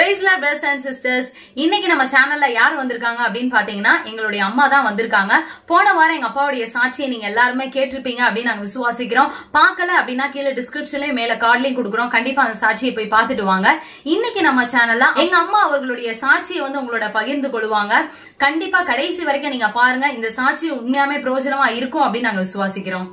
பிரைஸ்ல brothers and sisters இன்னைக்கு நம்ம சேனல்ல யார் வந்திருக்காங்க அப்படின்னு பாத்தீங்கன்னா எங்களுடைய அம்மா தான் வந்திருக்காங்க போன வாரம் எங்க அப்பாவுடைய சாட்சியை நீங்க எல்லாருமே கேட்டிருப்பீங்க அப்படின்னு நாங்க விசுவாசிக்கிறோம் பார்க்கல அப்படின்னா கீழே டிஸ்கிரிப்ஷன்லயும் மேல கார்ட்லயும் கொடுக்குறோம் கண்டிப்பா அந்த சாட்சியை போய் பார்த்துட்டு வாங்க இன்னைக்கு நம்ம சேனல்ல எங்க அம்மா அவர்களுடைய சாட்சியை வந்து உங்களோட பகிர்ந்து கொள்வாங்க கண்டிப்பா கடைசி வரைக்கும் நீங்க பாருங்க இந்த சாட்சி உண்மையாமே பிரயோஜனமா இருக்கும் அப்படின்னு நாங்க விசுவாசிக்கிறோம்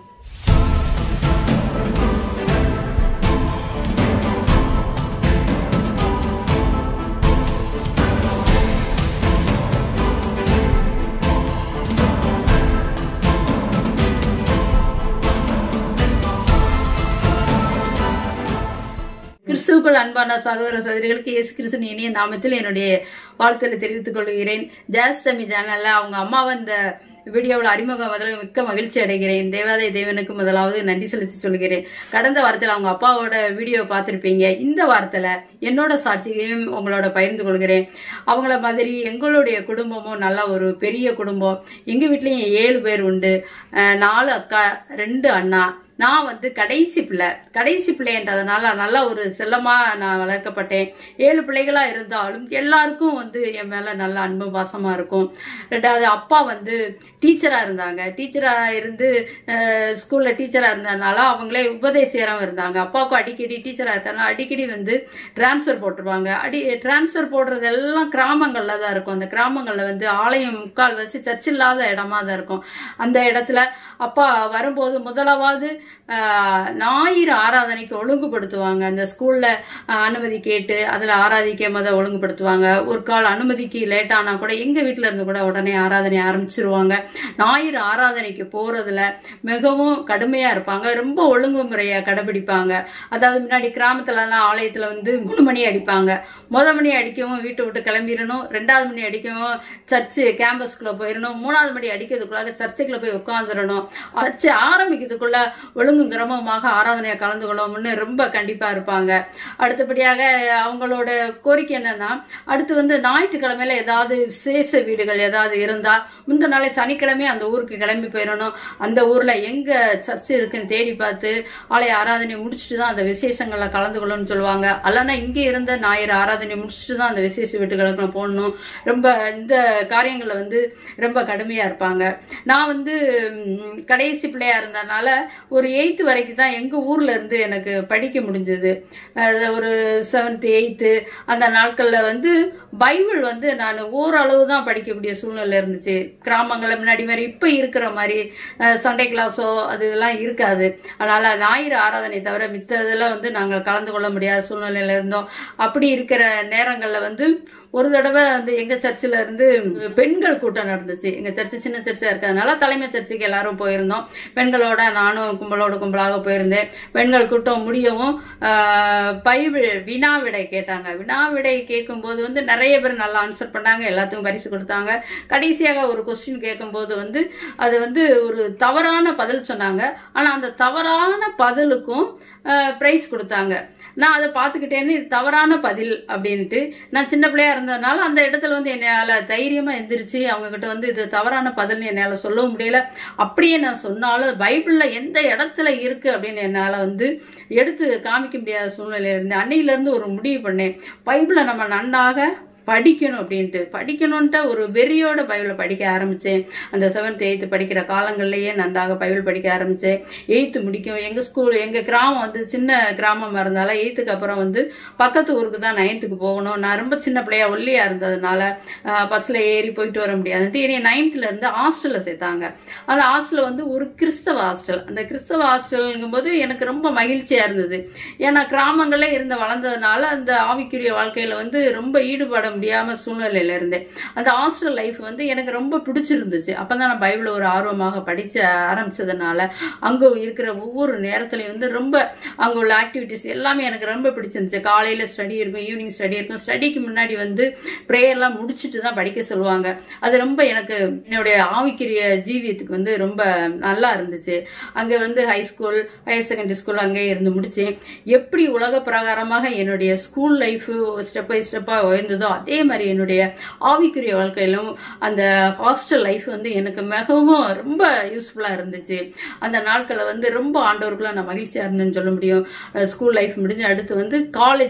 கிறிஸ்துவுக்குள் அன்பான சகோதர சகோதரிகளுக்கு இயேசு கிறிஸ்துவின் இனிய நாமத்தில் என்னுடைய வாழ்த்துக்களை தெரிவித்துக் கொள்கிறேன் ஜாஸ் தமி சேனல்ல அவங்க அம்மாவை இந்த வீடியோவில் அறிமுகம் முதல்ல மிக்க மகிழ்ச்சி அடைகிறேன் தேவாலய தேவனுக்கு முதலாவது நன்றி செலுத்தி சொல்கிறேன் கடந்த வாரத்தில் அவங்க அப்பாவோட வீடியோ பார்த்திருப்பீங்க இந்த வாரத்துல என்னோட சாட்சியையும் உங்களோட பகிர்ந்து கொள்கிறேன் அவங்கள மாதிரி எங்களுடைய குடும்பமும் நல்ல ஒரு பெரிய குடும்பம் எங்க வீட்லயும் ஏழு பேர் உண்டு அஹ் நாலு அக்கா ரெண்டு அண்ணா நான் வந்து கடைசி பிள்ளை கடைசி பிள்ளைன்றதுனால நல்ல ஒரு செல்லமா நான் வளர்க்கப்பட்டேன் ஏழு பிள்ளைகளா இருந்தாலும் எல்லாருக்கும் வந்து என் மேல நல்ல அன்பு பாசமா இருக்கும் ரெண்டாவது அப்பா வந்து டீச்சரா இருந்தாங்க டீச்சரா இருந்து அஹ், ஸ்கூல்ல டீச்சரா இருந்ததுனால அவங்களே உபதேசியராகவும் இருந்தாங்க அப்பாவுக்கும் அடிக்கடி டீச்சரா இருந்தாங்க அடிக்கடி வந்து டிரான்ஸ்ஃபர் போட்டுருவாங்க அடி டிரான்ஸ்ஃபர் போடுறது எல்லாம் கிராமங்கள்ல தான் இருக்கும் அந்த கிராமங்கள்ல வந்து ஆலயம் முக்கால் வச்சு சர்ச் இல்லாத இடமா தான் இருக்கும் அந்த இடத்துல அப்பா வரும்போது முதலாவது ஆஹ், ஞாயிறு ஆராதனைக்கு ஒழுங்குபடுத்துவாங்க அந்த ஸ்கூல்ல ஆஹ், அனுமதி கேட்டு அதுல ஆராதிக்க முத ஒழுங்குபடுத்துவாங்க ஒரு கால் அனுமதிக்கு லேட் ஆனா கூட எங்க வீட்ல இருந்து கூட உடனே ஆராதனை ஆரம்பிச்சிருவாங்க ஞாயிறு ஆராதனைக்கு போறதுல மிகவும் கடுமையா இருப்பாங்க ரொம்ப ஒழுங்குமுறைய கடைபிடிப்பாங்க அதாவது முன்னாடி கிராமத்துல எல்லாம் ஆலயத்துல வந்து மூணு மணி அடிப்பாங்க முத மணி அடிக்கவும் வீட்டை விட்டு கிளம்பிடணும் ரெண்டாவது மணி அடிக்கவும் சர்ச்சு கேம்பஸ்குள்ள போயிடணும் மூணாவது மணி அடிக்கிறதுக்குள்ளாக சர்ச்சுக்குள்ள போய் உட்காந்துடணும் சர்ச்சு ஆரம்பிக்கிறதுக்குள்ள ஒழுங்கு கிரமமாக ஆராதனையை கலந்து கொள்ளணும்னு ரொம்ப கண்டிப்பா இருப்பாங்க அடுத்தபடியாக அவங்களோட கோரிக்கை என்னன்னா அடுத்து வந்து ஞாயிற்றுக்கிழமையில ஏதாவது விசேஷ வீடுகள் ஏதாவது இருந்தா முந்தின நாளை சனிக்கிழமை அந்த ஊருக்கு கிளம்பி போயிடணும் அந்த ஊர்ல எங்க சர்ச் இருக்குன்னு தேடி பார்த்து ஆலய ஆராதனை முடிச்சுட்டு தான் அந்த விசேஷங்கள்ல கலந்து கொள்ளணும்னு சொல்லுவாங்க அல்லனா இங்கே இருந்த ஞாயிறு ஆராதனை முடிச்சுட்டு தான் அந்த விசேஷ வீட்டுகளுக்கு போகணும் ரொம்ப இந்த காரியங்கள்ல வந்து ரொம்ப கடுமையா இருப்பாங்க நான் வந்து ம், கடைசி பிள்ளையா இருந்ததுனால ஒரு எயித்து வரைக்கும் தான் எங்க ஊர்ல இருந்து எனக்கு படிக்க முடிஞ்சது அது ஒரு செவன்த் எயித்து அந்த நாட்கள்ல வந்து பைபிள் வந்து நான் ஓரளவு தான் படிக்கக்கூடிய சூழ்நிலை இருந்துச்சு கிராமங்கள்ல முன்னாடி மாதிரி இப்ப இருக்கிற மாதிரி அஹ், சண்டே கிளாஸோ அது இதெல்லாம் இருக்காது அதனால ஞாயிறு ஆராதனை தவிர மித்த இதெல்லாம் வந்து நாங்கள் கலந்து கொள்ள முடியாத சூழ்நிலையில இருந்தோம் அப்படி இருக்கிற நேரங்கள்ல வந்து ஒரு தடவை வந்து எங்க சர்ச்சில் இருந்து பெண்கள் கூட்டம் நடந்துச்சு எங்க சர்ச்சு சின்ன சர்ச்சா இருக்கிறதுனால தலைமை சர்ச்சுக்கு எல்லாரும் போயிருந்தோம் பெண்களோட நானும் கும்பலோட கும்பலாக போயிருந்தேன் பெண்கள் கூட்டம் முடியவும் ஆஹ், பைபிள் வினா விடை கேட்டாங்க வினா விடை கேட்கும்போது வந்து நிறைய பேர் நல்லா ஆன்சர் பண்ணாங்க எல்லாத்துக்கும் பரிசு கொடுத்தாங்க கடைசியாக ஒரு கொஸ்டின் கேட்கும்போது வந்து அது வந்து ஒரு தவறான பதில் சொன்னாங்க ஆனா அந்த தவறான பதிலுக்கும் பிரைஸ் கொடுத்தாங்க நான் அதை பார்த்துக்கிட்டேன்னு இது தவறான பதில் அப்படின்ட்டு நான் சின்ன பிள்ளையா இருந்ததுனால அந்த இடத்துல வந்து என்னால தைரியமா எந்திரிச்சு அவங்க கிட்ட வந்து இது தவறான பதில்னு என்னால சொல்லவும் முடியல அப்படியே நான் சொன்னாலும் பைபிள்ல எந்த இடத்துல இருக்கு அப்படின்னு என்னால வந்து எடுத்து காமிக்க முடியாத சூழ்நிலையில இருந்தேன் அன்னையில இருந்து ஒரு முடிவு பண்ணேன் பைபிளை நம்ம நன்னாக படிக்கணும் அப்படின்ட்டு படிக்கணும்ன்ட்டு ஒரு வெறியோட பைபிளை படிக்க ஆரம்பிச்சேன் அந்த செவன்த் எயித்து படிக்கிற காலங்கள்லயே நன்றாக பைபிள் படிக்க ஆரம்பிச்சேன் எயித்து முடிக்கும் எங்க ஸ்கூல் எங்க கிராமம் வந்து சின்ன கிராமமா இருந்தாலும் எயித்துக்கு அப்புறம் வந்து பக்கத்து ஊருக்கு தான் நைன்த்துக்கு போகணும் நான் ரொம்ப சின்ன பிள்ளையா ஒல்லியா இருந்ததுனால பஸ்ல ஏறி போயிட்டு வர முடியாதுன்ட்டு என்னைய நைன்த்ல இருந்து ஹாஸ்டல்ல சேர்த்தாங்க அந்த ஹாஸ்டல் வந்து ஒரு கிறிஸ்தவ ஹாஸ்டல் அந்த கிறிஸ்தவ ஹாஸ்டல்ங்கும் போது எனக்கு ரொம்ப மகிழ்ச்சியா இருந்தது ஏன்னா கிராமங்களே இருந்து வளர்ந்ததுனால அந்த ஆவிக்குரிய வாழ்க்கையில வந்து ரொம்ப ஈடுபட முடியாம சூழ்நிலையில இருந்தேன் அந்த ஹாஸ்டல் லைஃப் வந்து எனக்கு ரொம்ப பிடிச்சிருந்துச்சு அப்பதான் நான் பைபிள ஒரு ஆர்வமாக படிச்ச ஆரம்பிச்சதுனால அங்க இருக்கிற ஒவ்வொரு நேரத்துலயும் வந்து ரொம்ப அங்க உள்ள ஆக்டிவிட்டிஸ் எல்லாமே எனக்கு ரொம்ப பிடிச்சிருந்துச்சு காலையில ஸ்டடி இருக்கும் ஈவினிங் ஸ்டடி இருக்கும் ஸ்டடிக்கு முன்னாடி வந்து ப்ரேயர்லாம் முடிச்சுட்டு தான் படிக்க சொல்லுவாங்க அது ரொம்ப எனக்கு என்னுடைய ஆவிக்குரிய ஜீவியத்துக்கு வந்து ரொம்ப நல்லா இருந்துச்சு அங்க வந்து high school higher secondary school அங்கே இருந்து முடிச்சேன் எப்படி உலக பிரகாரமாக என்னுடைய ஸ்கூல் லைஃப் ஸ்டெப் பை ஸ்டெப்பா உயர்ந்ததோ அதே மாதிரி என்னுடைய ஆவிக்குரிய வாழ்க்கையிலும் அந்த ஹாஸ்டல் லைஃப் வந்து எனக்கு மிகவும் ரொம்ப யூஸ்ஃபுல்லா இருந்துச்சு அந்த நாட்களை வந்து ரொம்ப ஆண்டவருக்குள்ள நான் மகிழ்ச்சியா இருந்தேன்னு சொல்ல முடியும் ஸ்கூல் லைஃப் முடிஞ்சு அடுத்து வந்து காலேஜ்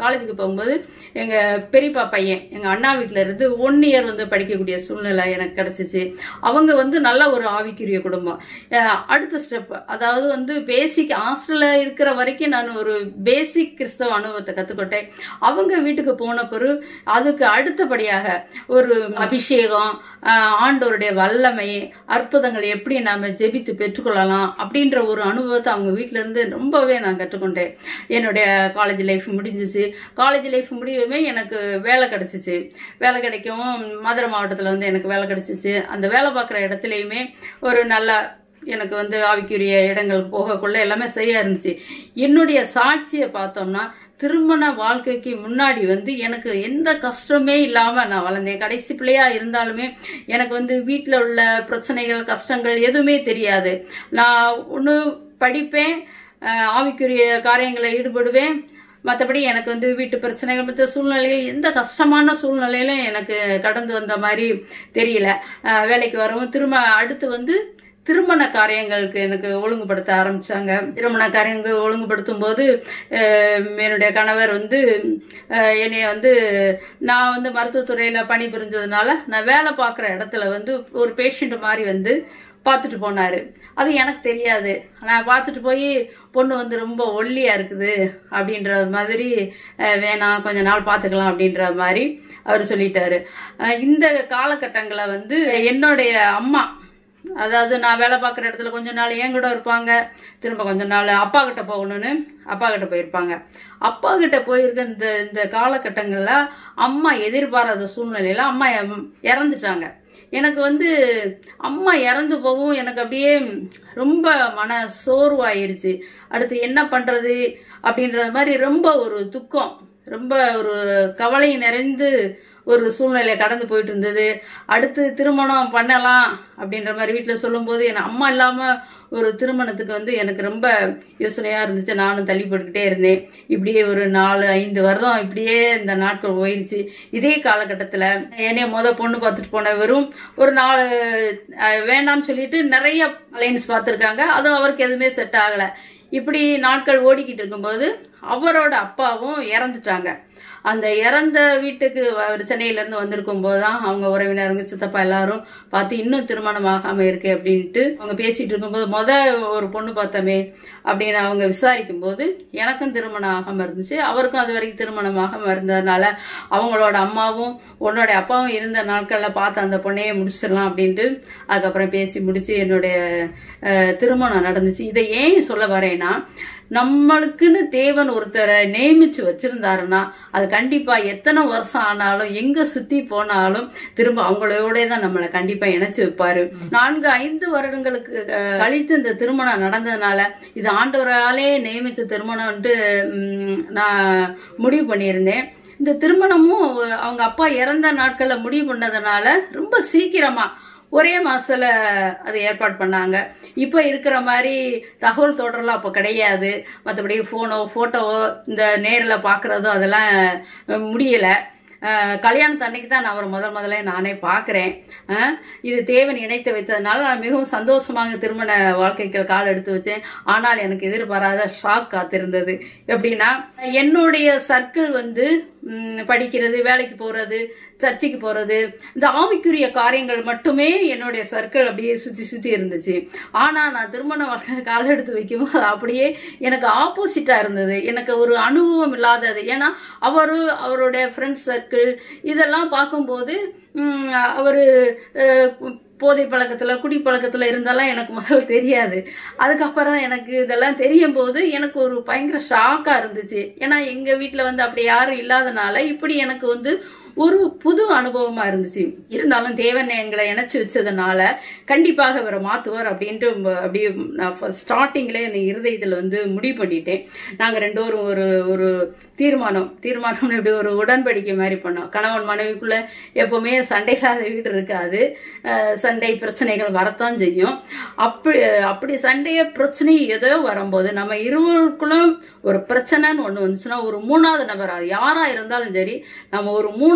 காலேஜுக்கு போகும்போது எங்க பெரியப்பா பையன் எங்க அண்ணா வீட்ல இருந்து ஒன் இயர் வந்து படிக்கக்கூடிய சூழ்நிலை எனக்கு கிடைச்சிச்சு அவங்க வந்து நல்ல ஒரு ஆவிக்குரிய குடும்பம் அஹ் அடுத்த ஸ்டெப் அதாவது வந்து பேசிக் ஹாஸ்டல்ல இருக்கிற வரைக்கும் நான் ஒரு பேசிக் கிறிஸ்தவ அனுபவத்தை கத்துக்கிட்டேன் அவங்க வீட்டுக்கு போன பிறகு அதுக்கு அடுத்தபடியாக ஒரு அபிஷேகம் ஆஹ் ஆண்டவருடைய வல்லமை அற்புதங்களை எப்படி நாம ஜெபித்து பெற்றுக்கொள்ளலாம் அப்படின்ற ஒரு அனுபவத்தை அவங்க வீட்ல இருந்து ரொம்பவே நான் கற்றுக்கொண்டேன் என்னுடைய காலேஜ் லைஃப் முடிஞ்சிச்சு காலேஜ் லைஃப் முடியவே எனக்கு வேலை கிடைச்சிச்சு வேலை கிடைக்கவும் மதுரை மாவட்டத்தில் வந்து எனக்கு வேலை கிடைச்சிச்சு அந்த வேலை பார்க்குற இடத்துலையுமே ஒரு நல்ல எனக்கு வந்து ஆவிக்குரிய இடங்களுக்கு போகக்குள்ள எல்லாமே சரியா இருந்துச்சு என்னுடைய சாட்சியை பார்த்தோம்னா திருமண வாழ்க்கைக்கு முன்னாடி வந்து எனக்கு எந்த கஷ்டமே இல்லாம நான் வளர்ந்தேன் கடைசி பிள்ளையா இருந்தாலுமே எனக்கு வந்து வீட்டில் உள்ள பிரச்சனைகள் கஷ்டங்கள் எதுவுமே தெரியாது நான் ஒன்று படிப்பேன் அஹ் ஆவிக்குரிய காரியங்களை ஈடுபடுவேன் மற்றபடி எனக்கு வந்து வீட்டு பிரச்சனைகள் மற்ற சூழ்நிலைகள் எந்த கஷ்டமான சூழ்நிலையிலும் எனக்கு கடந்து வந்த மாதிரி தெரியல அஹ் வேலைக்கு வரவும் திரும்ப அடுத்து வந்து திருமண காரியங்களுக்கு எனக்கு ஒழுங்குபடுத்த ஆரம்பிச்சாங்க திருமண காரியங்கள் ஒழுங்குபடுத்தும் போது அஹ், என்னுடைய கணவர் வந்து அஹ், என்னைய வந்து நான் வந்து மருத்துவத்துறையில பணி புரிஞ்சதுனால நான் வேலை பார்க்குற இடத்துல வந்து ஒரு பேஷண்ட் மாதிரி வந்து பார்த்துட்டு போனாரு அது எனக்கு தெரியாது நான் பார்த்துட்டு போய் பொண்ணு வந்து ரொம்ப ஒல்லியா இருக்குது அப்படின்ற மாதிரி அஹ், வேணாம் கொஞ்ச நாள் பார்த்துக்கலாம் அப்படின்ற மாதிரி அவர் சொல்லிட்டாரு அஹ், இந்த காலகட்டங்களை வந்து என்னுடைய அம்மா அதாவது நான் வேலை பார்க்குற இடத்துல கொஞ்ச நாள் என் கூட இருப்பாங்க திரும்ப கொஞ்ச நாள் அப்பா கிட்ட போகணும்னு அப்பா கிட்ட போயிருப்பாங்க அப்பா கிட்ட போயிருக்க இந்த இந்த காலகட்டங்கள்ல அம்மா எதிர்பாராத சூழ்நிலையில அம்மா இம்- இறந்துட்டாங்க எனக்கு வந்து அம்மா இறந்து போகவும் எனக்கு அப்படியே ரொம்ப மன சோர்வாயிருச்சு அடுத்து என்ன பண்றது அப்படின்றது மாதிரி ரொம்ப ஒரு துக்கம் ரொம்ப ஒரு கவலை நிறைந்து ஒரு சூழ்நிலை கடந்து போயிட்டு இருந்தது அடுத்து திருமணம் பண்ணலாம் அப்படின்ற மாதிரி வீட்டில் சொல்லும்போது என் அம்மா இல்லாமல் ஒரு திருமணத்துக்கு வந்து எனக்கு ரொம்ப யோசனையாக இருந்துச்சு நானும் தள்ளி போட்டுக்கிட்டே இருந்தேன் இப்படியே ஒரு நாலு ஐந்து வருடம் இப்படியே இந்த நாட்கள் போயிருச்சு இதே காலகட்டத்தில் என்னைய முத பொண்ணு பார்த்துட்டு போன வெறும் ஒரு நாலு அஹ், வேண்டாம்னு சொல்லிட்டு நிறைய அலைன்ஸ் பார்த்துருக்காங்க அதுவும் அவருக்கு எதுவுமே செட் ஆகலை இப்படி நாட்கள் ஓடிக்கிட்டு இருக்கும்போது அவரோட அப்பாவும் இறந்துட்டாங்க அந்த இறந்த வீட்டுக்கு அவர் சென்னையில இருந்து வந்திருக்கும் போதுதான் அவங்க உறவினருங்க சித்தப்பா எல்லாரும் பார்த்து இன்னும் திருமணம் ஆகாம இருக்கு அப்படின்ட்டு அவங்க பேசிட்டு இருக்கும்போது முத ஒரு பொண்ணு பார்த்தோமே அப்படின்னு அவங்க விசாரிக்கும் போது எனக்கும் திருமணம் ஆகாம இருந்துச்சு அவருக்கும் அது வரைக்கும் திருமணம் ஆகாம இருந்ததுனால அவங்களோட அம்மாவும் உன்னோட அப்பாவும் இருந்த நாட்கள்ல பார்த்து அந்த பொண்ணையே முடிச்சிடலாம் அப்படின்ட்டு அதுக்கப்புறம் பேசி முடிச்சு என்னுடைய அஹ், திருமணம் நடந்துச்சு இதை ஏன் சொல்ல வரேன்னா நம்மளுக்குன்னு தேவன் ஒருத்தரை நியமிச்சு வச்சிருந்தாருன்னா அது கண்டிப்பா எத்தனை வருஷம் ஆனாலும் எங்க சுத்தி போனாலும் திரும்ப அவங்களோட தான் நம்மளை கண்டிப்பா இணைச்சு வைப்பாரு நான்கு ஐந்து வருடங்களுக்கு அஹ், கழித்து இந்த திருமணம் நடந்ததுனால இது ஆண்டவராலே நியமிச்ச திருமணம்ன்ட்டு ம், நான் முடிவு பண்ணியிருந்தேன் இந்த திருமணமும் அவங்க அப்பா இறந்த நாட்கள்ல முடிவு பண்ணதுனால ரொம்ப சீக்கிரமா ஒரே மாசத்துல அது ஏற்பாடு பண்ணாங்க இப்ப இருக்கிற மாதிரி தகவல் தொடரெல்லாம் அப்ப கிடையாது மற்றபடி போனோ போட்டோவோ இந்த நேர்ல பாக்குறதோ அதெல்லாம் அஹ், முடியல அஹ், கல்யாணத்து அன்னைக்கு தான் நான் அவரை முதல் முதல்ல நானே பார்க்குறேன் இது தேவன் இணைத்து வைத்ததுனால நான் மிகவும் சந்தோஷமாக திருமண வாழ்க்கைக்கு கால் எடுத்து வச்சேன் ஆனால் எனக்கு எதிர்பாராத ஷாக் காத்திருந்தது எப்படின்னா என்னுடைய சர்க்கிள் வந்து ம், படிக்கிறது வேலைக்கு போறது சர்ச்சுக்கு போறது இந்த ஆவிக்குரிய காரியங்கள் மட்டுமே என்னுடைய சர்க்கிள் அப்படியே சுத்தி சுத்தி இருந்துச்சு ஆனா நான் திருமண வாழ்க்கை கால் எடுத்து வைக்கவும் அது அப்படியே எனக்கு ஆப்போசிட்டா இருந்தது எனக்கு ஒரு அனுபவம் இல்லாதது ஏன்னா அவரு அவருடைய ஃப்ரெண்ட்ஸ் சர்க்கிள் இதெல்லாம் பார்க்கும்போது ம், அவரு அஹ், போதை பழக்கத்துல குடி பழக்கத்துல இருந்தாலும் எனக்கு முதல்ல தெரியாது அதுக்கப்புறம் தான் எனக்கு இதெல்லாம் தெரியும் போது எனக்கு ஒரு பயங்கர ஷாக்கா இருந்துச்சு ஏன்னா எங்க வீட்ல வந்து அப்படி யாரும் இல்லாதனால இப்படி எனக்கு வந்து ஒரு புது அனுபவமா இருந்துச்சு இருந்தாலும் தேவன் எங்களை இணைச்சு வச்சதுனால கண்டிப்பாக இவரை மாத்துவார் அப்படின்ட்டு ம- அப்படியே நான் ஸ்டார்டிங்ல என் இருதயத்துல வந்து முடிவு பண்ணிட்டேன் நாங்க ரெண்டு பேரும் ஒரு ஒரு தீர்மானம் தீர்மானம் இப்படி ஒரு உடன்படிக்கை மாதிரி பண்ணோம் கணவன் மனைவிக்குள்ள எப்பவுமே சண்டை இல்லாத வீடு இருக்காது அஹ் சண்டை பிரச்சனைகள் வரத்தான் செய்யும் அப்படி அப்படி சண்டைய பிரச்சனை ஏதோ வரும்போது நம்ம இருவருக்குள்ளும் ஒரு பிரச்சனைன்னு ஒண்ணு வந்துச்சுன்னா ஒரு மூணாவது நபர் அது யாரா இருந்தாலும் சரி நம்ம ஒரு மூணாவது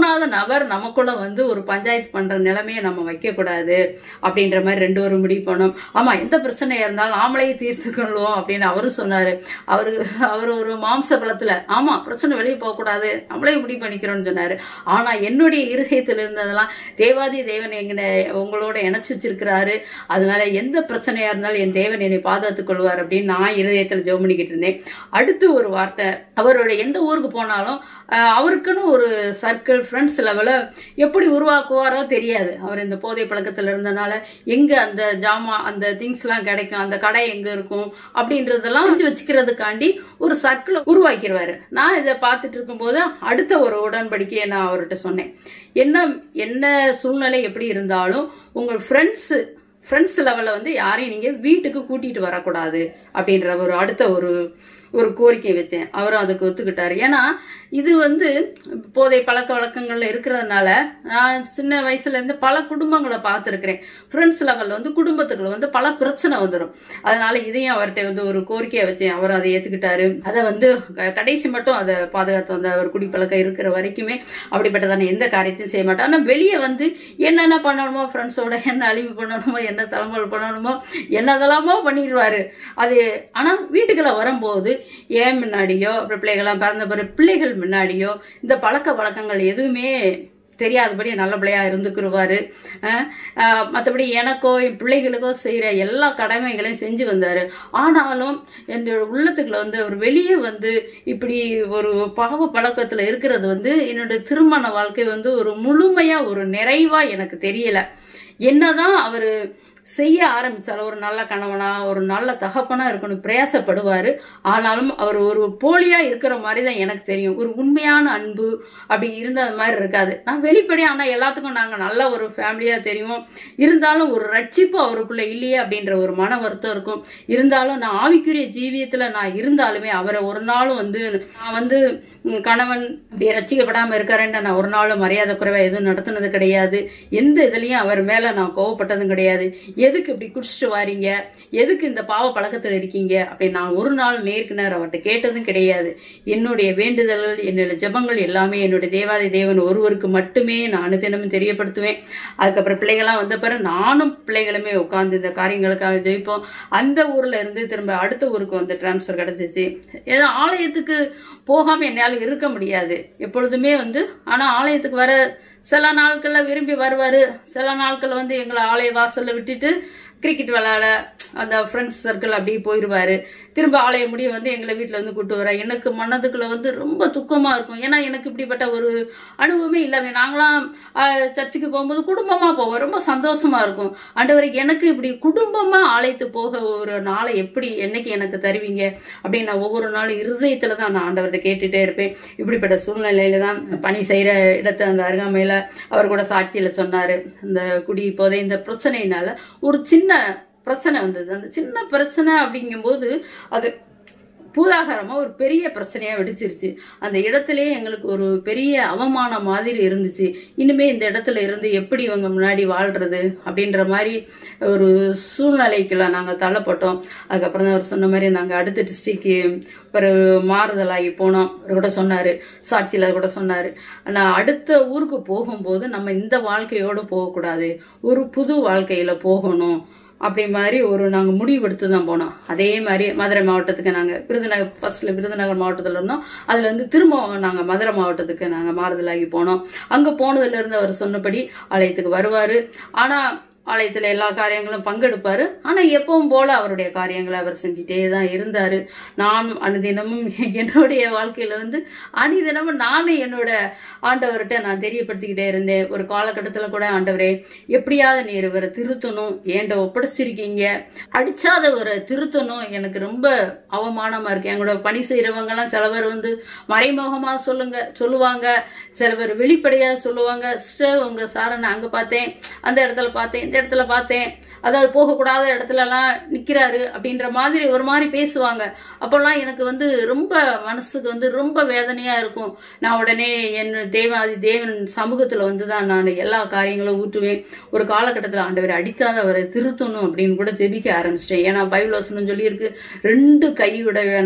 மூணாவது நபர் நமக்குள்ள வந்து ஒரு பஞ்சாயத்து பண்ற நிலைமையை நம்ம வைக்க கூடாது அப்படின்ற மாதிரி ரெண்டு பேரும் முடிவு பண்ணோம் ஆமா எந்த பிரச்சனையா இருந்தாலும் நாமளே தீர்த்து கொள்வோம் அப்படின்னு அவரும் சொன்னாரு அவரு அவர் ஒரு மாம்ச பலத்துல ஆமா பிரச்சனை வெளியே போக கூடாது நம்மளே முடிவு பண்ணிக்கிறோம்னு சொன்னாரு ஆனா என்னுடைய இருதயத்துல இருந்ததெல்லாம் தேவாதி தேவன் எங்க உங்களோட இணைச்சு வச்சிருக்கிறாரு அதனால எந்த பிரச்சனையா இருந்தாலும் என் தேவன் என்னை பாதுகாத்துக் கொள்வார் அப்படின்னு நான் இருதயத்துல ஜெபம் பண்ணிக்கிட்டு இருந்தேன் அடுத்து ஒரு வார்த்தை அவரோட எந்த ஊருக்கு போனாலும் அஹ், அவருக்குன்னு ஒரு சர்க்கிள் ஃப்ரெண்ட்ஸ் லெவல எப்படி உருவாக்குவாரோ தெரியாது அவர் இந்த போதை பழக்கத்துல இருந்தனால எங்க அந்த ஜாமா அந்த திங்ஸ் எல்லாம் கிடைக்கும் அந்த கடை எங்க இருக்கும் அப்படின்றதெல்லாம் செஞ்சு வச்சுக்கிறதுக்காண்டி ஒரு சர்க்கிள் உருவாக்கிடுவாரு நான் இதை பார்த்துட்டு இருக்கும்போது அடுத்த ஒரு உடன்படிக்கையை நான் அவர்கிட்ட சொன்னேன் என்ன என்ன சூழ்நிலை எப்படி இருந்தாலும் உங்கள் ஃப்ரெண்ட்ஸ் ஃப்ரெண்ட்ஸ் லெவலில் வந்து யாரையும் நீங்கள் வீட்டுக்கு கூட்டிகிட்டு வரக்கூடாது அப்படின்ற ஒரு அடுத்த ஒரு ஒரு கோரிக்கை வச்சேன் அவரும் அதுக்கு ஒத்துக்கிட்டாரு ஏன்னா இது வந்து போதை பழக்க வழக்கங்கள்ல இருக்கிறதுனால நான் சின்ன வயசுல இருந்து பல குடும்பங்களை பார்த்துருக்கிறேன் ஃப்ரெண்ட்ஸ் லெவல்ல வந்து குடும்பத்துக்குள்ள வந்து பல பிரச்சனை வந்துடும் அதனால இதையும் அவர்கிட்ட வந்து ஒரு கோரிக்கையை வச்சேன் அவர் அதை ஏத்துக்கிட்டாரு அதை வந்து க- கடைசி மட்டும் அதை பாதுகாத்து வந்த அவர் குடிப்பழக்கம் இருக்கிற வரைக்குமே அப்படிப்பட்டதான எந்த காரியத்தையும் செய்ய மாட்டேன் ஆனா வெளியே வந்து என்னென்ன பண்ணணுமோ ஃப்ரெண்ட்ஸோட என்ன அழிவு பண்ணணுமோ என்ன தலைமுறை பண்ணணுமோ என்னதெல்லாமோ பண்ணிடுவாரு அது ஆனா வீட்டுக்குள்ள வரும்போது ஏன் முன்னாடியோ அப்புறம் பிள்ளைகள்லாம் பிறந்த பிறகு பிள்ளைகள் முன்னாடியோ இந்த பழக்க வழக்கங்கள் எதுவுமே தெரியாதபடி நல்ல பிள்ளையா இருந்துக்குருவாரு அஹ் அஹ் மத்தபடி எனக்கோ என் பிள்ளைகளுக்கோ செய்யற எல்லா கடமைகளையும் செஞ்சு வந்தாரு ஆனாலும் என்னோட உள்ளத்துக்குள்ள வந்து அவர் வெளியே வந்து இப்படி ஒரு பாவ பழக்கத்துல இருக்கிறது வந்து என்னோட திருமண வாழ்க்கை வந்து ஒரு முழுமையா ஒரு நிறைவா எனக்கு தெரியல என்னதான் அவரு செய்ய ஆரம்பிச்சாலும் ஒரு நல்ல கணவனா ஒரு நல்ல தகப்பனா இருக்கணும் பிரயாசப்படுவாரு ஆனாலும் அவர் ஒரு போலியா இருக்கிற மாதிரி தான் எனக்கு தெரியும் ஒரு உண்மையான அன்பு அப்படி இருந்த மாதிரி இருக்காது நான் வெளிப்படையா ஆனா எல்லாத்துக்கும் நாங்க நல்ல ஒரு ஃபேமிலியா தெரியும் இருந்தாலும் ஒரு ரட்சிப்பு அவருக்குள்ள இல்லையே அப்படின்ற ஒரு மன வருத்தம் இருக்கும் இருந்தாலும் நான் ஆவிக்குரிய ஜீவியத்துல நான் இருந்தாலுமே அவரை ஒரு நாளும் வந்து நான் வந்து உம், கணவன் அப்படி ரட்சிக்கப்படாம இருக்காருன்னு நான் ஒரு நாளும் மரியாதை குறைவா எதுவும் நடத்தினது கிடையாது எந்த இதுலயும் அவர் மேல நான் கோவப்பட்டதும் கிடையாது எதுக்கு இப்படி குடிச்சிட்டு வாரீங்க எதுக்கு இந்த பாவ பழக்கத்துல இருக்கீங்க அப்படி நான் ஒரு நாள் நேருக்கு நேர் அவர்கிட்ட கேட்டதும் கிடையாது என்னுடைய வேண்டுதல்கள் என்னோட ஜெபங்கள் எல்லாமே என்னுடைய தேவாதி தேவன் ஒருவருக்கு மட்டுமே நான் அனுதினமும் தெரியப்படுத்துவேன் அதுக்கப்புறம் பிள்ளைகள்லாம் வந்த பிறகு நானும் பிள்ளைகளுமே உட்கார்ந்து இந்த காரியங்களுக்காக ஜெயிப்போம் அந்த ஊர்ல இருந்து திரும்ப அடுத்த ஊருக்கு வந்து டிரான்ஸ்ஃபர் கிடைச்சிச்சு ஏன்னா ஆலயத்துக்கு போகாம என்னால் இருக்க முடியாது எப்பொழுதுமே வந்து ஆனா ஆலயத்துக்கு வர சில நாட்கள்ல விரும்பி வருவாரு சில நாட்கள் வந்து எங்களை ஆலய வாசல்ல விட்டுட்டு கிரிக்கெட் விளையாட அந்த ஃப்ரெண்ட்ஸ் சர்க்கிள் அப்படியே போயிடுவாரு திரும்ப ஆலயம் முடிய வந்து எங்களை வீட்டில் வந்து கூட்டு வர எனக்கு மனதுக்குள்ள வந்து ரொம்ப துக்கமா இருக்கும் ஏன்னா எனக்கு இப்படிப்பட்ட ஒரு அனுபவமே இல்லை நாங்களாம் ஆஹ், சர்ச்சுக்கு போகும்போது குடும்பமா போவோம் ரொம்ப சந்தோஷமா இருக்கும் ஆண்டவரை எனக்கு இப்படி குடும்பமா ஆலயத்து போக ஒரு நாளை எப்படி என்னைக்கு எனக்கு தருவீங்க அப்படின்னு நான் ஒவ்வொரு நாளும் இருதயத்துல தான் நான் ஆண்டவர்கிட்ட கேட்டுட்டே இருப்பேன் இப்படிப்பட்ட சூழ்நிலையில தான் பணி செய்யற இடத்த அந்த அருகாமையில அவர் கூட சாட்சியில சொன்னாரு இந்த குடி போதை இந்த பிரச்சனையினால ஒரு சின்ன பிரச்சனை வந்தது அந்த சின்ன பிரச்சனை அப்படிங்கும்போது அது பூதாகரமா ஒரு பெரிய பிரச்சனையா வெடிச்சிருச்சு அந்த இடத்துலயே எங்களுக்கு ஒரு பெரிய அவமானம் மாதிரி இருந்துச்சு இனிமே இந்த இடத்துல இருந்து எப்படி இவங்க முன்னாடி வாழ்றது அப்படின்ற மாதிரி ஒரு சூழ்நிலைக்குள்ள நாங்க தள்ளப்பட்டோம் அதுக்கப்புறம் தான் அவர் சொன்ன மாதிரி நாங்க அடுத்த டிஸ்ட்ரிக்ட் ஒரு மாறுதலாகி போனோம் அவர் கூட சொன்னாரு சாட்சியில கூட சொன்னாரு நான் அடுத்த ஊருக்கு போகும்போது நம்ம இந்த வாழ்க்கையோட போகக்கூடாது ஒரு புது வாழ்க்கையில போகணும் அப்படி மாதிரி ஒரு நாங்க முடிவெடுத்து தான் போனோம் அதே மாதிரி மதுரை மாவட்டத்துக்கு நாங்க விருதுநகர் ஃபர்ஸ்ட்ல விருதுநகர் மாவட்டத்துல இருந்தோம் அதுல இருந்து திரும்ப நாங்க மதுரை மாவட்டத்துக்கு நாங்க மாறுதலாகி போனோம் அங்க போனதுல இருந்து அவர் சொன்னபடி ஆலயத்துக்கு வருவாரு ஆனா ஆலயத்துல எல்லா காரியங்களும் பங்கெடுப்பாரு ஆனா எப்பவும் போல அவருடைய காரியங்களை அவர் செஞ்சுட்டே தான் இருந்தாரு நான் அனுதினமும் என்னுடைய வாழ்க்கையில வந்து அனுதினமும் நானும் என்னோட ஆண்டவர்கிட்ட நான் தெரியப்படுத்திக்கிட்டே இருந்தேன் ஒரு காலகட்டத்துல கூட ஆண்டவரே எப்படியாவது நீர் இவரை திருத்தணும் ஏண்ட ஒப்படைச்சிருக்கீங்க அடிச்சாத ஒரு திருத்தணும் எனக்கு ரொம்ப அவமானமா இருக்கு எங்களோட பணி செய்யறவங்க எல்லாம் சில பேர் வந்து மறைமுகமா சொல்லுங்க சொல்லுவாங்க சில பேர் வெளிப்படையா சொல்லுவாங்க சிஸ்டர் உங்க சாரை நான் அங்க பார்த்தேன் அந்த இடத்துல பார்த்தேன் இந்த இடத்துல பார்த்தேன் அதாவது போகக்கூடாத இடத்துல எல்லாம் நிக்கிறாரு அப்படின்ற மாதிரி ஒரு மாதிரி பேசுவாங்க அப்போல்லாம் எனக்கு வந்து ரொம்ப மனசுக்கு வந்து ரொம்ப வேதனையா இருக்கும் நான் உடனே என் தேவாதி தேவன் சமூகத்துல வந்து தான் நான் எல்லா காரியங்களும் ஊற்றுவேன் ஒரு காலகட்டத்தில் ஆண்டவர் அடித்தாத அவரை திருத்தணும் அப்படின்னு கூட ஜெபிக்க ஆரம்பிச்சிட்டேன் ஏன்னா பைபிள் வசனம் சொல்லியிருக்கு ரெண்டு கையுடையவனாய்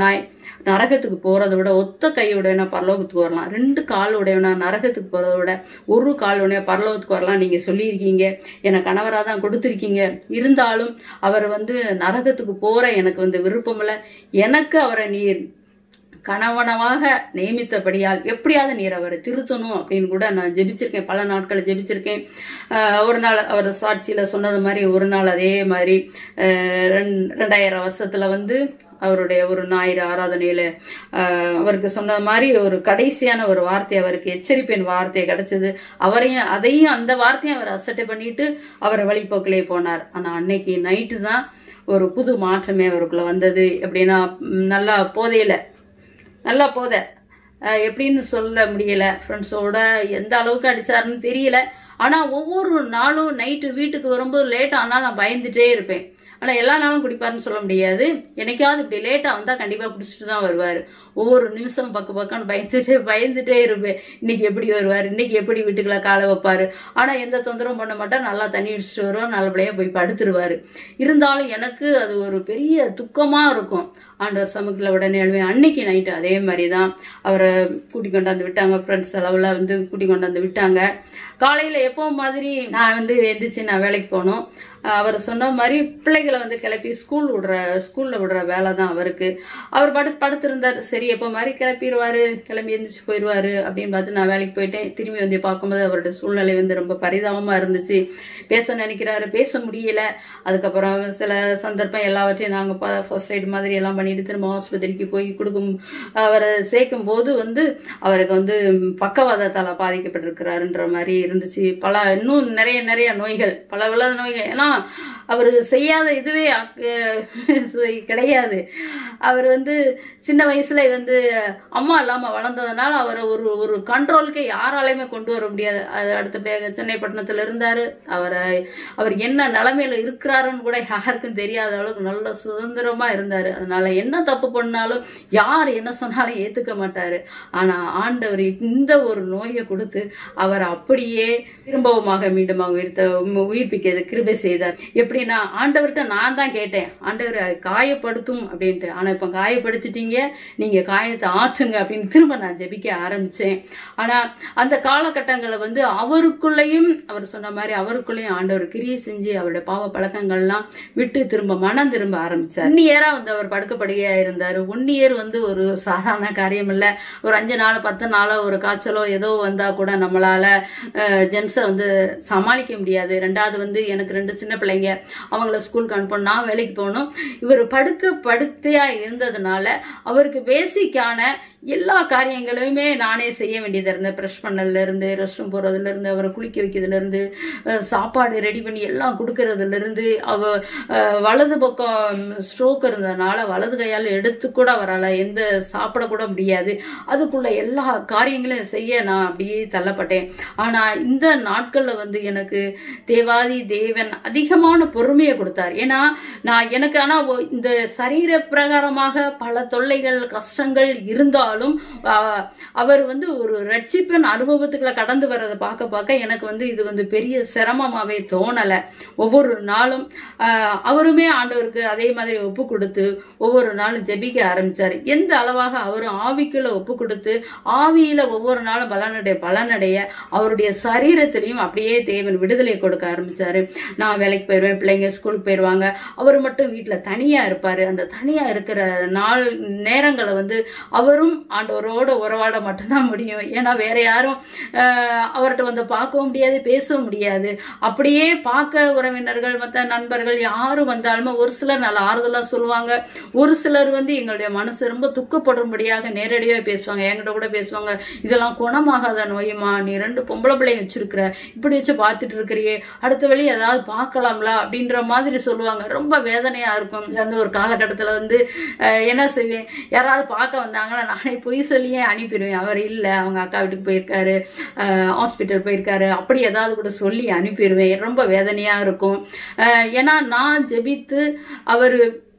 நரகத்துக்கு போறதை விட ஒத்த கையுடையவனா பரலோகத்துக்கு வரலாம் ரெண்டு கால் உடையவனா நரகத்துக்கு போறதை விட ஒரு கால் உடைய பரலோகத்துக்கு வரலாம் நீங்க சொல்லியிருக்கீங்க எனக்கு கணவராக தான் கொடுத்துருக்கீங்க இருந்தாலும் அவர் வந்து நரகத்துக்கு போற எனக்கு வந்து விருப்பம் இல்லை எனக்கு அவரை நீர் கணவனமாக நியமித்தபடியால் எப்படியாவது நீர் அவரை திருத்தணும் அப்படின்னு கூட நான் ஜெபிச்சிருக்கேன் பல நாட்கள் ஜெபிச்சிருக்கேன் ஆஹ் ஒரு நாள் அவர் சாட்சியில சொன்னது மாதிரி ஒரு நாள் அதே மாதிரி ஆஹ் ரெண்- ரெண்டாயிரம் வருஷத்துல வந்து அவருடைய ஒரு ஞாயிறு ஆராதனையில ஆஹ் அவருக்கு சொன்ன மாதிரி ஒரு கடைசியான ஒரு வார்த்தை அவருக்கு எச்சரிப்பின் வார்த்தை கிடைச்சது அவரையும் அதையும் அந்த வார்த்தையும் அவர் அசட்டை பண்ணிட்டு அவர் வழிபோக்கிலே போனார் ஆனா அன்னைக்கு நைட்டு தான் ஒரு புது மாற்றமே அவருக்குள்ள வந்தது எப்படின்னா ம், நல்லா போதையில நல்லா போதை அஹ் எப்படின்னு சொல்ல முடியல ஃப்ரெண்ட்ஸோட எந்த அளவுக்கு அடிச்சாருன்னு தெரியல ஆனா ஒவ்வொரு நாளும் நைட்டு வீட்டுக்கு வரும்போது லேட் ஆனாலும் நான் பயந்துட்டே இருப்பேன் ஆனா எல்லா நாளும் குடிப்பாருன்னு சொல்ல முடியாது என்னைக்காவது இப்படி லேட்டா வந்தா கண்டிப்பா குடிச்சிட்டு தான் வருவாரு ஒவ்வொரு நிமிஷம் பக்க பக்கம்னு பயந்துட்டே பயந்துட்டே இருப்பேன் இன்னைக்கு எப்படி வருவார் இன்னைக்கு எப்படி வீட்டுக்குள்ள காலை வைப்பாரு ஆனா எந்த தொந்தரவும் பண்ண மாட்டார் நல்லா தண்ணி அடிச்சுட்டு வருவோம் நல்லபடியா போய் படுத்துருவாரு இருந்தாலும் எனக்கு அது ஒரு பெரிய துக்கமா இருக்கும் ஆண்டவர் சமூகத்தில் உடனே எழுவேன் அன்னைக்கு நைட்டு அதே மாதிரி தான் அவரை கூட்டி கொண்டாந்து விட்டாங்க ஃப்ரெண்ட்ஸ் அளவில் வந்து கூட்டி கொண்டாந்து விட்டாங்க காலையில் எப்பவும் மாதிரி நான் வந்து எந்திரிச்சு நான் வேலைக்கு போனோம் அவர் சொன்ன மாதிரி பிள்ளைகளை வந்து கிளப்பி ஸ்கூல் விடுற ஸ்கூலில் விடுற வேலை தான் அவருக்கு அவர் படு படுத்திருந்தார் சரி எப்போ மாதிரி கிளப்பிடுவாரு கிளம்பி எந்திரிச்சு போயிடுவாரு அப்படின்னு பார்த்து நான் வேலைக்கு போயிட்டேன் திரும்பி வந்து பார்க்கும்போது அவருடைய சூழ்நிலை வந்து ரொம்ப பரிதாபமாக இருந்துச்சு பேச நினைக்கிறாரு பேச முடியல அதுக்கப்புறம் சில சந்தர்ப்பம் எல்லாவற்றையும் நாங்கள் ஃபர்ஸ்ட் எய்ட் மாதிரி எல்லாம் பண்ணிட்டு திரும்ப ஆஸ்பத்திரிக்கு போய் கொடுக்கும் அவரை சேர்க்கும் போது வந்து அவருக்கு வந்து பக்கவாதத்தால் பாதிக்கப்பட்டிருக்கிறாருன்ற மாதிரி இருந்துச்சு பல இன்னும் நிறைய நிறைய நோய்கள் பல பல நோய்கள் ஏன்னா அவர் செய்யாத இதுவே அக்கு- கிடையாது அவர் வந்து சின்ன வயசுல வந்து அம்மா இல்லாம வளர்ந்ததுனால அவரை ஒரு ஒரு கண்ட்ரோலுக்கு யாராலையுமே கொண்டு வர முடியாது அது அடுத்தபடியாக சென்னை பட்டணத்துல இருந்தாரு அவரை அவர் என்ன நிலைமையில இருக்கிறாருன்னு கூட யாருக்கும் தெரியாத அளவுக்கு நல்ல சுதந்திரமா இருந்தாரு அதனால என்ன தப்பு பண்ணாலும் யார் என்ன சொன்னாலும் ஏத்துக்க மாட்டாரு ஆனா ஆண்டவர் இந்த ஒரு நோயை கொடுத்து அவர் அப்படியே திரும்பவுமாக மீண்டுமாக உயிர்த்த உயிர்ப்பிக்கிறது கிருபை செய்தார் எப்படின்னா ஆண்டவர்கிட்ட நான் தான் கேட்டேன் ஆண்டவர் காயப்படுத்தும் அப்படின்ட்டு ஆனா இப்ப காயப்படுத்திட்டீங்க நீங்க காயத்தை ஆற்றுங்க அப்படின்னு திரும்ப நான் ஜெபிக்க ஆரம்பிச்சேன் ஆனா அந்த காலகட்டங்களை வந்து அவருக்குள்ளேயும் அவர் சொன்ன மாதிரி அவருக்குள்ளேயும் ஆண்டவர் கிரியை செஞ்சு அவருடைய பாவ பழக்கங்கள்லாம் விட்டு திரும்ப மனம் திரும்ப ஆரம்பிச்சார் ஒன் இயரா வந்து அவர் படுக்கப்படுகையா இருந்தாரு ஒன் இயர் வந்து ஒரு சாதாரண காரியம் இல்ல ஒரு அஞ்சு நாள் பத்து நாளோ ஒரு காய்ச்சலோ ஏதோ வந்தா கூட நம்மளால ஜென்ஸை வந்து சமாளிக்க முடியாது ரெண்டாவது வந்து எனக்கு ரெண்டு சின்ன பிள்ளைங்க அவங்கள ஸ்கூலுக்கு அனுப்பணும் நான் வேலைக்கு போகணும் இவர் படுக்க படுக்கையா இருந்ததுனால அவருக்கு பேசிக்கான எல்லா காரியங்களுமே நானே செய்ய வேண்டியது இருந்தது ப்ரெஷ் பண்ணதுல இருந்து ரெஸ்ட் ரூம் போறதுல இருந்து அவரை குளிக்க வைக்கிறதுல இருந்து அஹ், சாப்பாடு ரெடி பண்ணி எல்லாம் கொடுக்கறதுல இருந்து அவ அஹ், வலது பக்கம் ஸ்ட்ரோக் இருந்ததுனால வலது கையால் எடுத்து கூட அவரால் எந்த சாப்பிட கூட முடியாது அதுக்குள்ள எல்லா காரியங்களையும் செய்ய நான் அப்படியே தள்ளப்பட்டேன் ஆனா இந்த நாட்கள்ல வந்து எனக்கு தேவாதி தேவன் அதிகமான பொறுமையை கொடுத்தார் ஏன்னா நான் எனக்கு ஆனா ஒ- இந்த சரீர பிரகாரமாக பல தொல்லைகள் கஷ்டங்கள் இருந்தாலும் ஆஹ், அவர் வந்து ஒரு ரட்சிப்பின் அனுபவத்துக்குள்ள கடந்து வர்றதை பார்க்க பார்க்க எனக்கு வந்து இது வந்து பெரிய சிரமமாவே தோணல ஒவ்வொரு நாளும் ஆஹ், அவருமே ஆண்டவருக்கு அதே மாதிரி ஒப்பு கொடுத்து ஒவ்வொரு நாளும் ஜெபிக்க ஆரம்பிச்சாரு எந்த அளவாக அவரும் ஆவிக்குள்ள ஒப்பு கொடுத்து ஆவியில ஒவ்வொரு நாளும் பலனடைய பலனடைய அவருடைய சரீரத்திலையும் அப்படியே தேவன் விடுதலை கொடுக்க ஆரம்பிச்சாரு நான் வேலைக்கு போயிடுவேன் பிள்ளைங்க ஸ்கூலுக்கு போயிடுவாங்க அவர் மட்டும் வீட்டுல தனியா இருப்பாரு அந்த தனியா இருக்கிற நாள் நேரங்களை வந்து அவரும் ஆண்டவரோட உறவாட மட்டும்தான் முடியும் ஏன்னா வேற யாரும் ஆஹ், அவர்கிட்ட வந்து பார்க்கவும் முடியாது பேசவும் முடியாது அப்படியே பார்க்க உறவினர்கள் மற்ற நண்பர்கள் யாரும் வந்தாலுமே ஒரு சிலர் நல்ல ஆறுதலா சொல்லுவாங்க ஒரு சிலர் வந்து எங்களுடைய மனசு ரொம்ப துக்கப்படும்படியாக நேரடியாக பேசுவாங்க என்கிட்ட கூட பேசுவாங்க இதெல்லாம் குணமாகாத நோயுமா நீ ரெண்டு பொம்பளை பிள்ளைங்க வச்சிருக்கிற இப்படி வச்சு பார்த்துட்டு இருக்கிறியே அடுத்த வழி ஏதாவது பார்க்கலாம்ல அப்படின்ற மாதிரி சொல்லுவாங்க ரொம்ப வேதனையா இருக்கும் இல்ல வந்து ஒரு காலகட்டத்துல வந்து அஹ், என்ன செய்வேன் யாராவது பார்க்க வந்தாங்கன்னா நானே பொய் சொல்லியே அனுப்பிடுவேன் அவர் இல்லை அவங்க அக்கா வீட்டுக்கு போயிருக்காரு ஹாஸ்பிட்டல் போயிருக்காரு அப்படி ஏதாவது கூட சொல்லி அனுப்பிடுவேன் ரொம்ப வேதனையா இருக்கும் அஹ், ஏன்னா நான் ஜெபித்து அவர்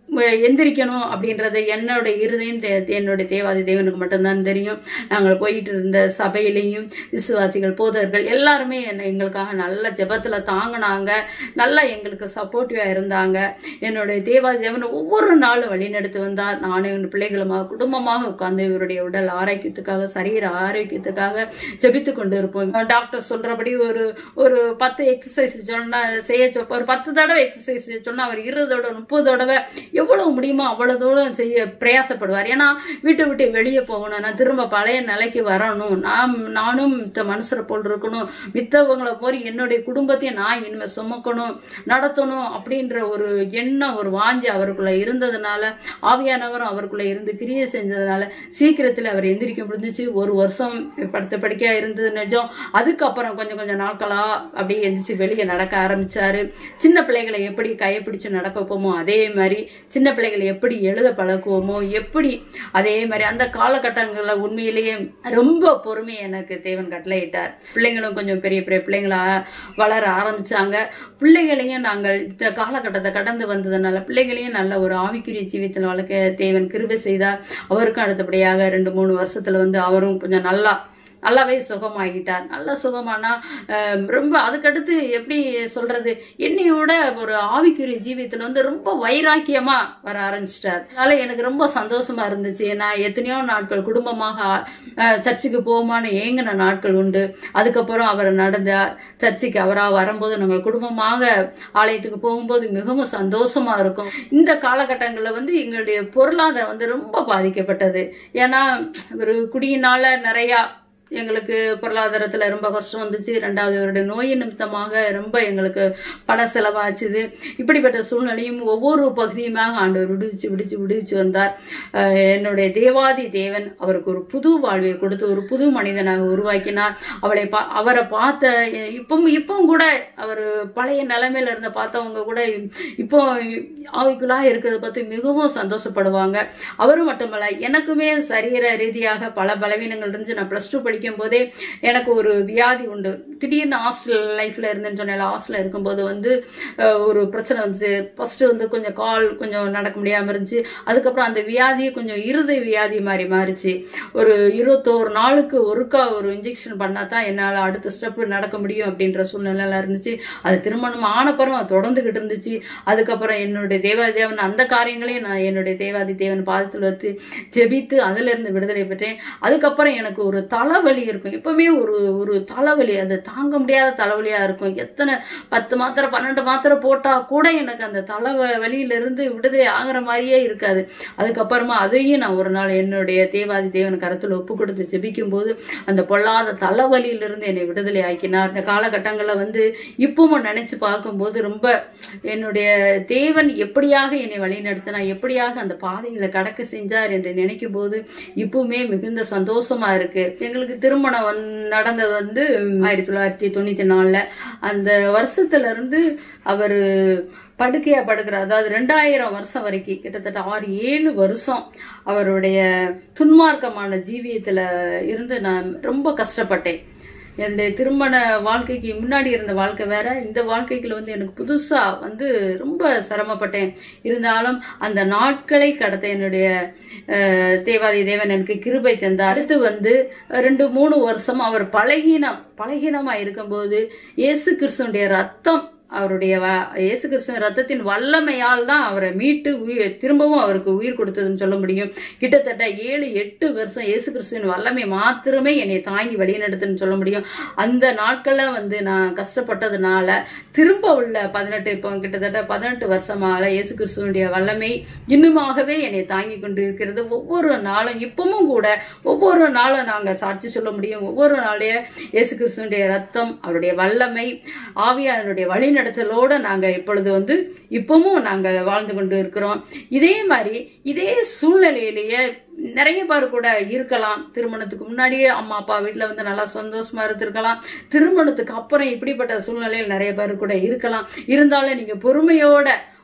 அஹ், எந்திரிக்கணும் அப்படின்றது என்னோட இருதயம் தே- என்னுடைய தேவாதி தேவனுக்கு மட்டும்தான் தெரியும் நாங்கள் போயிட்டு இருந்த சபையிலையும் விசுவாசிகள் போதர்கள் எல்லாருமே என்னை எங்களுக்காக நல்ல ஜெபத்துல தாங்கினாங்க நல்லா எங்களுக்கு சப்போர்ட்டிவா இருந்தாங்க என்னுடைய தேவாதி தேவன் ஒவ்வொரு நாளும் வழிநடத்தி வந்தார் நானும் என் பிள்ளைகளுமாக குடும்பமாக உட்கார்ந்து இவருடைய உடல் ஆரோக்கியத்துக்காக சரீர ஆரோக்கியத்துக்காக ஜெபித்து கொண்டு இருப்போம் டாக்டர் சொல்றபடி ஒரு ஒரு பத்து எக்ஸசைஸ் சொன்னா செய்ய சொ- ஒரு பத்து தடவை எக்ஸசைஸ் சொன்னா அவர் இருபது தடவை முப்பது தடவை எவ்வளவு முடியுமோ அவ்வளவு தூரம் செய்ய பிரயாசப்படுவார் ஏன்னா வீட்டை விட்டு வெளியே போகணும் நான் திரும்ப பழைய நிலைக்கு வரணும் நான் நானும் மித்த மனுஷரை போல் இருக்கணும் மித்தவங்களை போய் என்னுடைய குடும்பத்தையும் நான் இனிமே சுமக்கணும் நடத்தணும் அப்படின்ற ஒரு எண்ணம் ஒரு வாஞ்சி அவருக்குள்ள இருந்ததுனால ஆவியானவரும் அவருக்குள்ள இருந்து கிரியை செஞ்சதுனால சீக்கிரத்தில் அவர் எந்திரிக்க முடிஞ்சிச்சு ஒரு வருஷம் படுத்த படிக்கையா இருந்தது நிஜம் அதுக்கப்புறம் கொஞ்சம் கொஞ்சம் நாட்களா அப்படியே எந்திரிச்சு வெளியே நடக்க ஆரம்பிச்சாரு சின்ன பிள்ளைகளை எப்படி கையை பிடிச்சு நடக்க வைப்போமோ அதே மாதிரி சின்ன பிள்ளைகளை எப்படி எழுத பழக்குவோமோ எப்படி அதே மாதிரி அந்த காலகட்டங்களில் உண்மையிலேயே ரொம்ப பொறுமை எனக்கு தேவன் கட்டளையிட்டார் பிள்ளைங்களும் கொஞ்சம் பெரிய பெரிய பிள்ளைங்களா வளர ஆரம்பிச்சாங்க பிள்ளைகளையும் நாங்கள் இந்த காலகட்டத்தை கடந்து வந்ததுனால பிள்ளைகளையும் நல்ல ஒரு ஆவிக்குரிய ஜீவித்தில் வளர்க்க தேவன் கிருபை செய்தார் அவருக்கும் அடுத்தபடியாக ரெண்டு மூணு வருஷத்துல வந்து அவரும் கொஞ்சம் நல்லா நல்லாவே சுகமாகிட்டார் நல்ல சுகமானா அஹ், ரொம்ப அதுக்கடுத்து எப்படி சொல்றது என்னையோட ஒரு ஆவிக்குரிய ஜீவியத்துல வந்து ரொம்ப வைராக்கியமா வர ஆரம்பிச்சிட்டார் அதனால எனக்கு ரொம்ப சந்தோஷமா இருந்துச்சு நான் எத்தனையோ நாட்கள் குடும்பமாக அஹ், சர்ச்சுக்கு போகுமான்னு ஏங்கின நாட்கள் உண்டு அதுக்கப்புறம் அவர் நடந்த சர்ச்சுக்கு அவரா வரும்போது நாங்கள் குடும்பமாக ஆலயத்துக்கு போகும்போது மிகவும் சந்தோஷமா இருக்கும் இந்த காலகட்டங்களில் வந்து எங்களுடைய பொருளாதாரம் வந்து ரொம்ப பாதிக்கப்பட்டது ஏன்னா ஒரு குடியினால நிறையா எங்களுக்கு பொருளாதாரத்துல ரொம்ப கஷ்டம் வந்துச்சு ரெண்டாவது அவருடைய நோய் நிமித்தமாக ரொம்ப எங்களுக்கு பண செலவாச்சுது இப்படிப்பட்ட சூழ்நிலையும் ஒவ்வொரு பகுதியுமாக ஆண்டவர் விடுவிச்சு விடுச்சு விடுவிச்சு வந்தார் அஹ் என்னுடைய தேவாதி தேவன் அவருக்கு ஒரு புது வாழ்வை கொடுத்து ஒரு புது மனிதனாக உருவாக்கினார் அவளை பா அவரை பார்த்த இப்பவும் இப்பவும் கூட அவர் பழைய நிலைமையில இருந்த பார்த்தவங்க கூட இப்போ ஆவிக்குள்ளா இருக்கிறத பார்த்து மிகவும் சந்தோஷப்படுவாங்க அவரும் மட்டுமல்ல எனக்குமே சரீர ரீதியாக பல பலவீனங்கள் இருந்துச்சு நான் ப்ளஸ் டூ படிக்கும் போதே எனக்கு ஒரு வியாதி உண்டு திடீர்னு ஹாஸ்டல் லைஃப்ல இருந்தேன்னு சொன்னேன் ஹாஸ்டல்ல இருக்கும்போது வந்து அஹ், ஒரு பிரச்சனை வந்துச்சு ஃபர்ஸ்ட் வந்து கொஞ்சம் கால் கொஞ்சம் நடக்க முடியாம இருந்துச்சு அதுக்கப்புறம் அந்த வியாதி கொஞ்சம் இருதய வியாதி மாதிரி மாறிச்சு ஒரு இருபத்தோரு நாளுக்கு ஒருக்கா ஒரு இன்ஜெக்ஷன் பண்ணா தான் என்னால் அடுத்த ஸ்டெப் நடக்க முடியும் அப்படின்ற சூழ்நிலை இருந்துச்சு அது திருமணம் ஆனப்புறம் அது தொடர்ந்துகிட்டு இருந்துச்சு அதுக்கப்புறம் என்னுடைய தேவாதி தேவன் அந்த காரியங்களையும் நான் என்னுடைய தேவாதி தேவன் பாதத்தில் வச்சு ஜெபித்து அதுல இருந்து விடுதலை பெற்றேன் அதுக்கப்புறம் எனக்கு ஒரு தலைவலி இருக்கும் எப்பவுமே ஒரு ஒரு தலைவலி அது தாங்க முடியாத தலைவலியா இருக்கும் எத்தனை பத்து மாத்திரை பன்னெண்டு மாத்திரை போட்டா கூட எனக்கு அந்த தலை வலியில இருந்து விடுதலை ஆகுற மாதிரியே இருக்காது அதுக்கப்புறமா அதையும் நான் ஒரு நாள் என்னுடைய தேவாதி தேவன் கருத்துல ஒப்பு கொடுத்து ஜெபிக்கும் போது அந்த பொல்லாத தலைவலியிலிருந்து என்னை விடுதலை ஆக்கினார் இந்த காலகட்டங்களில் வந்து இப்பவும் நினைச்சு பார்க்கும்போது ரொம்ப என்னுடைய தேவன் எப்படியாக என்னை வழிநடத்தினா எப்படியாக அந்த பாதையில கடக்க செஞ்சார் என்று நினைக்கும் போது இப்பவுமே மிகுந்த சந்தோஷமா இருக்கு எங்களுக்கு திருமணம் வந்து நடந்தது வந்து ஆயிரத்தி தொள்ளாயிரத்தி தொண்ணூத்தி நாலுல அந்த வருஷத்துல இருந்து அவரு படுக்கையா படுக்கிற அதாவது ரெண்டாயிரம் வருஷம் வரைக்கும் கிட்டத்தட்ட ஆறு ஏழு வருஷம் அவருடைய துன்மார்க்கமான ஜீவியத்துல இருந்து நான் ரொம்ப கஷ்டப்பட்டேன் என்னுடைய திருமண வாழ்க்கைக்கு முன்னாடி இருந்த வாழ்க்கை வேற இந்த வாழ்க்கைக்குள்ள வந்து எனக்கு புதுசா வந்து ரொம்ப சிரமப்பட்டேன் இருந்தாலும் அந்த நாட்களை கடத்த என்னுடைய அஹ், தேவாதி தேவன் எனக்கு கிருபை தந்தார் அடுத்து வந்து ரெண்டு மூணு வருஷம் அவர் பலகீனம் பலகீனமா இருக்கும்போது இயேசு கிறிஸ்துடைய ரத்தம் அவருடைய வ- இயேசு கிறிஸ்துவின் ரத்தத்தின் வல்லமையால் தான் அவரை மீட்டு உயிர் திரும்பவும் அவருக்கு உயிர் கொடுத்ததுன்னு சொல்ல முடியும் கிட்டத்தட்ட ஏழு எட்டு வருஷம் இயேசு கிறிஸ்துவின் வல்லமை மாத்திரமே என்னை தாங்கி வழிநடத்துன்னு சொல்ல முடியும் அந்த நாட்கள்ல வந்து நான் கஷ்டப்பட்டதுனால திரும்ப உள்ள பதினெட்டு இப்போ கிட்டத்தட்ட பதினெட்டு வருஷமாக இயேசு கிறிஸ்துவனுடைய வல்லமை இன்னுமாகவே என்னை தாங்கி கொண்டு இருக்கிறது ஒவ்வொரு நாளும் இப்பவும் கூட ஒவ்வொரு நாளும் நாங்க சாட்சி சொல்ல முடியும் ஒவ்வொரு நாளைய இயேசு கிறிஸ்துவனுடைய ரத்தம் அவருடைய வல்லமை ஆவியானுடைய வழிநடத்தலோட நாங்க இப்பொழுது வந்து இப்பவும் நாங்கள் வாழ்ந்து கொண்டு இருக்கிறோம் இதே மாதிரி இதே சூழ்நிலையிலேயே நிறைய பேர் கூட இருக்கலாம் திருமணத்துக்கு முன்னாடியே அம்மா அப்பா வீட்ல வந்து நல்லா சந்தோஷமா இருந்திருக்கலாம் திருமணத்துக்கு அப்புறம் இப்படிப்பட்ட சூழ்நிலையில் நிறைய பேர் கூட இருக்கலாம் இருந்தாலும் நீங்க பொறுமையோட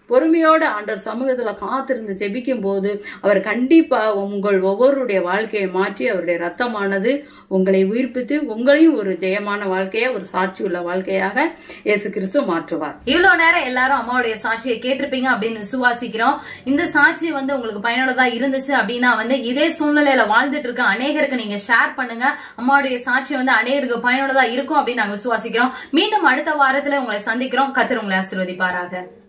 பொறுமையோடு ஆண்டவர் சமூகத்துல காத்திருந்து ஜெபிக்கும் போது அவர் கண்டிப்பா உங்கள் ஒவ்வொருடைய வாழ்க்கையை மாற்றி அவருடைய ரத்தமானது உங்களை உயிர்ப்பித்து உங்களையும் ஒரு ஜெயமான வாழ்க்கையை ஒரு சாட்சி உள்ள வாழ்க்கையாக இயேசு கிறிஸ்து மாற்றுவார் இவ்வளவு நேரம் எல்லாரும் அம்மாவுடைய சாட்சியை கேட்டிருப்பீங்க அப்படின்னு விசுவாசிக்கிறோம் இந்த சாட்சி வந்து உங்களுக்கு பயனுள்ளதா இருந்துச்சு அப்படின்னா வந்து இதே சூழ்நிலையில வாழ்ந்துட்டு இருக்க அநேகருக்கு நீங்க ஷேர் பண்ணுங்க அம்மாவுடைய சாட்சி வந்து அநேகருக்கு பயனுள்ளதா இருக்கும் அப்படின்னு நாங்க விசுவாசிக்கிறோம் மீண்டும் அடுத்த வாரத்துல உங்களை சந்திக்கிறோம் கத்தர் உங்களை ஆசீர்வதிப்பாராக